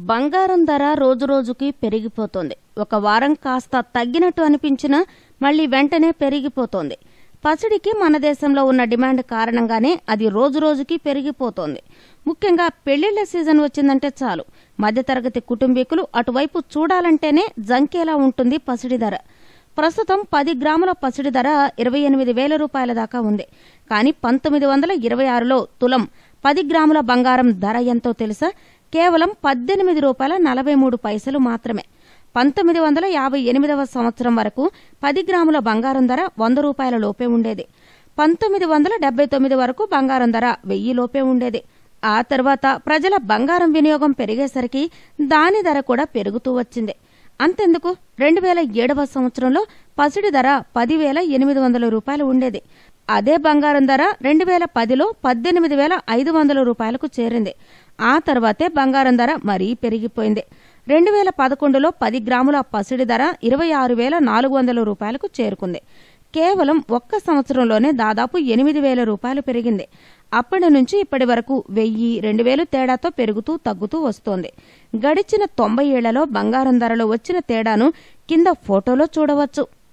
బంగారం ధర రోజురోజుకి పెరిగిపోతోంది ఒక వారం కాస్త తగ్గినట్టు అనిపించినా మళ్ళీ వెంటనే పెరిగిపోతోంది పసిడికి మన దేశంలో ఉన్న డిమాండ్ కారణంగానే అది రోజురోజుకి పెరిగిపోతోంది ముఖ్యంగా పెళ్లిళ్ల సీజన్ వచ్చిందంటే చాలు మధ్యతరగతి కుటుంబీకులు అటువైపు చూడాలంటేనే జంకేలా ఉంటుంది పసిడి ధర ప్రస్తుతం పది గ్రాముల పసిడి ధర ఇరవై ఎనిమిది వేల రూపాయల దాకా ఉంది కానీ పంతొమ్మిది వందల ఇరవై ఆరులో తులం పది గ్రాముల బంగారం ధర ఎంతో తెలుసా కేవలం పద్దెనిమిది రూపాయల నలభై మూడు పైసలు మాత్రమే పంతొమ్మిది వందల యాభై ఎనిమిదవ సంవత్సరం వరకు పది గ్రాముల బంగారం ధర వంద రూపాయల లోపే ఉండేది పంతొమ్మిది వందల డెబ్బై తొమ్మిది వరకు బంగారం ధర వెయ్యి లోపే ఉండేది ఆ తర్వాత ప్రజల బంగారం వినియోగం పెరిగేసరికి దాని ధర కూడా పెరుగుతూ వచ్చింది అంతెందుకు రెండు వేల ఏడవ సంవత్సరంలో పసిడి ధర పదివేల ఎనిమిది వందల రూపాయలు ఉండేది అదే బంగారం ధర రెండు వేల పదిలో పద్దెనిమిది వేల ఐదు వందల రూపాయలకు చేరింది ఆ తర్వాతే బంగారం ధర మరీ పెరిగిపోయింది రెండు వేల పదకొండులో పది గ్రాముల పసిడి ధర ఇరవై ఆరు వేల నాలుగు వందల రూపాయలకు చేరుకుంది కేవలం ఒక్క సంవత్సరంలోనే దాదాపు ఎనిమిది వేల రూపాయలు పెరిగింది అప్పటి నుంచి ఇప్పటి వరకు వెయ్యి రెండు వేలు తేడాతో పెరుగుతూ తగ్గుతూ వస్తోంది గడిచిన తొంభై ఏళ్లలో బంగారం ధరలో వచ్చిన తేడాను కింద ఫోటోలో చూడవచ్చు